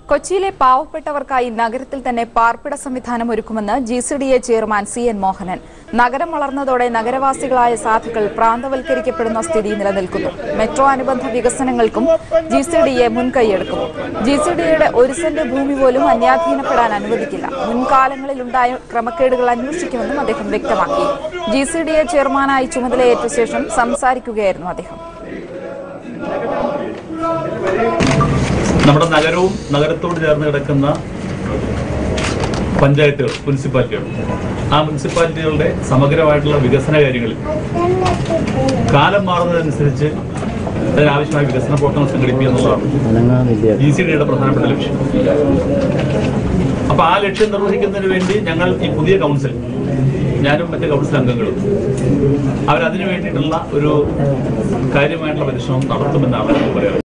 കൊച്ചിയിലെ പാവപ്പെട്ടവർക്കായി നഗരത്തിൽ തന്നെ പാർപ്പിട സംവിധാനം ഒരുക്കുമെന്ന് G C D A chairman C N Mohanan നഗരം വളർന്നതോടെ നഗരവാസികളായ സാധുക്കൾ പ്രാന്തവൽക്കരിക്കപ്പെടുന്ന സ്ഥിതി നിലനിൽക്കുന്നു മെട്രോ അനുബന്ധ വികസനങ്ങൾക്കും ജി സി ഡി എ മുൻകൈയെടുക്കും ജി സി ഡി എയുടെ ഒരു സെന്റ് ഭൂമി പോലും അന്യാധീനപ്പെടാൻ അനുവദിക്കില്ല മുൻകാലങ്ങളിലുണ്ടായ ക്രമക്കേടുകൾ അന്വേഷിക്കുമെന്നും അദ്ദേഹം വ്യക്തമാക്കി ജി സി ഡി എ ചെയർമാനായി ചുമതലയേറ്റ ശേഷം സംസാരിക്കുകയായിരുന്നു അദ്ദേഹം നമ്മുടെ നഗരവും നഗരത്തോട് ചേർന്ന് കിടക്കുന്ന പഞ്ചായത്തുകൾ മുനിസിപ്പാലിറ്റികൾ ആ മുനിസിപ്പാലിറ്റികളുടെ സമഗ്രമായിട്ടുള്ള വികസന കാര്യങ്ങളിൽ കാലം മാറുന്നതനുസരിച്ച് അതിനാവശ്യമായ വികസന പ്രവർത്തനം സംഘടിപ്പിക്കുക എന്നുള്ളതാണ് ജി സി ഡിയുടെ പ്രധാനപ്പെട്ട ലക്ഷ്യം അപ്പൊ ആ ലക്ഷ്യം നിർവഹിക്കുന്നതിന് വേണ്ടി ഞങ്ങൾ ഈ പുതിയ കൗൺസിൽ ഞാനും മറ്റ് കൗൺസിൽ അംഗങ്ങളും അവരതിനു വേണ്ടിയിട്ടുള്ള ഒരു കാര്യമായിട്ടുള്ള പരിശ്രമം നടത്തുമെന്നാണ് എനിക്ക് പറയാറ്